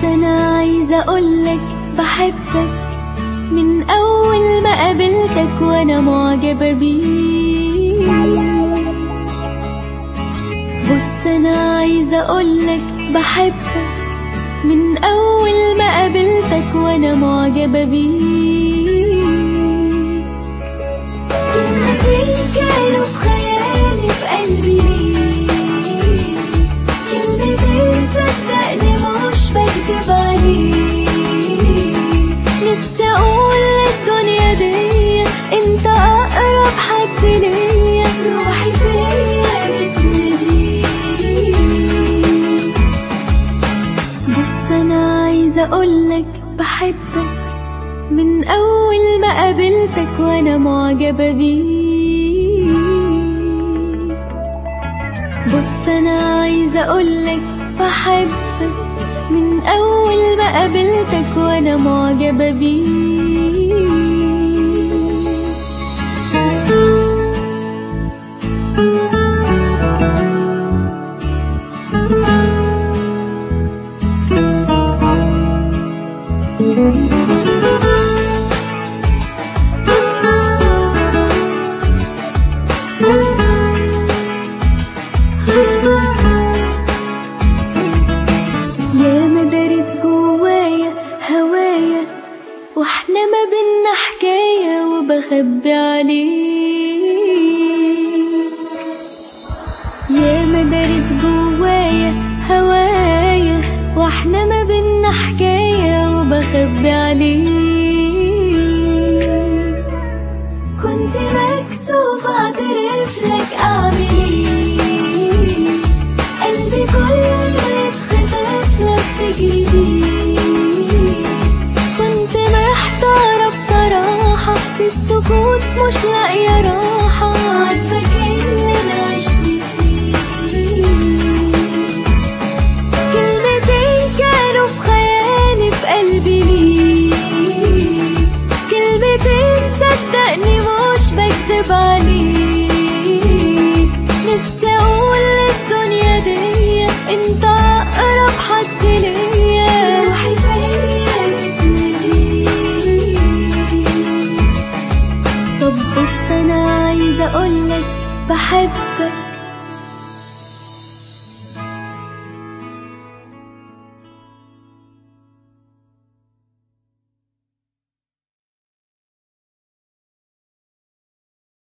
انا عايزه اقولك بحبك من اول ما قابلتك وانا معجبه بيك بص انا عايزه اقولك بحبك من اول ما قابلتك وانا معجبه بيك كلمتين كانوا في خيالي في قلبي ليك كلمتين صدقني مش بكدب عليك نفسي اقول للدنيا دي انت اقرب حد ليا روحي فيا بتناديك بص انا عايزه اقولك بحبك من اول ما قابلتك وانا معجبه بيك بص انا عايزه اقولك بحبك من اول ما قابلتك وانا معجبه بيك يا مدارت جوايا هوايا واحنا ما بينا حكاية وبخبي عليك يا مدارت جوايا هوايا واحنا ما بينا حكاية وبخبي عليك كنت مكسوف اعترف لك اعمل ايه قلبي كله يتخطف لك تجري بيه كنت محتارة بصراحة في السكوت مش لاقية راحة عاتبك اللي انا عشت فيه كلمتين كانوا في خيالي في قلبي ليك كلمتين صدقني مش بكدب عليك نفسي اقول للدنيا دي انت اقرب حد ليا روحي فيا بتناديك طب بص انا عايزه اقولك بحبك